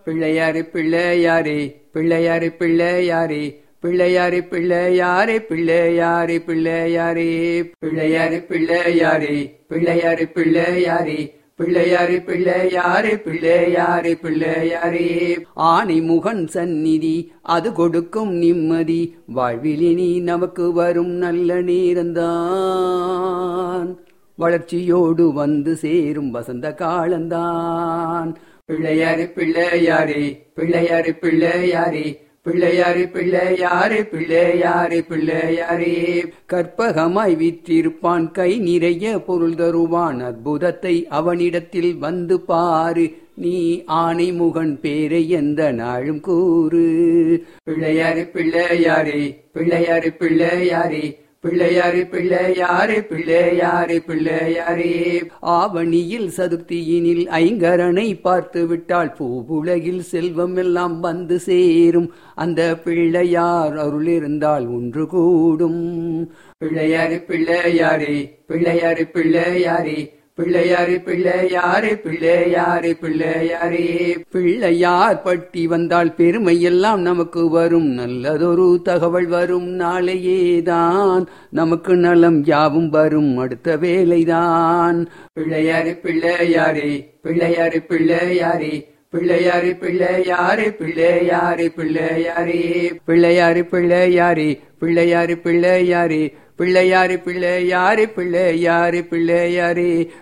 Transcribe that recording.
பிள்ளையாரு பிள்ளையாரே பிள்ளையாரு பிள்ளையாரே பிள்ளையாரு பிள்ளையாரே பிள்ளையாரு பிள்ளையாரே பிள்ளையாரு பிள்ளையாரே பிள்ளையாரு பிள்ளையாரே பிள்ளையாரு பிள்ளையாரே பிள்ளையாரே பிள்ளையாரே ஆனை முகன் சந்நிதி அது கொடுக்கும் நிம்மதி வாழ்விலினி நமக்கு வரும் நல்ல நேரம்தான் வளர்ச்சியோடு வந்து சேரும் வசந்த காலந்தான் பிள்ளையாரு பிள்ளையாரே பிள்ளையாரு பிள்ளையாரே பிள்ளையாரு பிள்ளையாரே பிள்ளையாரே பிள்ளையாரே கற்பகமாய் விற்றிருப்பான் கை நிறைய பொருள் தருவான் அற்புதத்தை அவனிடத்தில் வந்து பாரு நீ ஆணை முகன் பேரை எந்த நாளும் கூறு பிள்ளையாரு பிள்ளையாரே பிள்ளையாரு பிள்ளையாரே பிள்ளையாரு பிள்ளையாரே பிள்ளையாரே பிள்ளையாரே ஆவணியில் சதுர்த்தியினில் ஐங்கரனை பார்த்து விட்டால் பூவுலகில் செல்வம் எல்லாம் வந்து சேரும் அந்த பிள்ளையார் அருள் இருந்தால் ஒன்று கூடும் பிள்ளையாரு பிள்ளையாரே பிள்ளையாரு பிள்ளையாரே பிள்ளையாரு பிள்ளையாரே பிள்ளையாரே பிள்ளையாரே பிள்ளையார் பட்டி வந்தால் பெருமை எல்லாம் நமக்கு வரும் நல்லதொரு தகவல் வரும் நாளையேதான் நமக்கு நலம் யாவும் வரும் அடுத்த வேலைதான் பிள்ளையாரு பிள்ளையாரே பிள்ளையாரு பிள்ளையாரே பிள்ளையாரு பிள்ளையாரே பிள்ளையாரே பிள்ளையாரே பிள்ளையாரு பிள்ளையாரே பிள்ளையாரு பிள்ளையாரே பிள்ளையாரு பிள்ளையாரு பிள்ளையாரு பிள்ளையாரே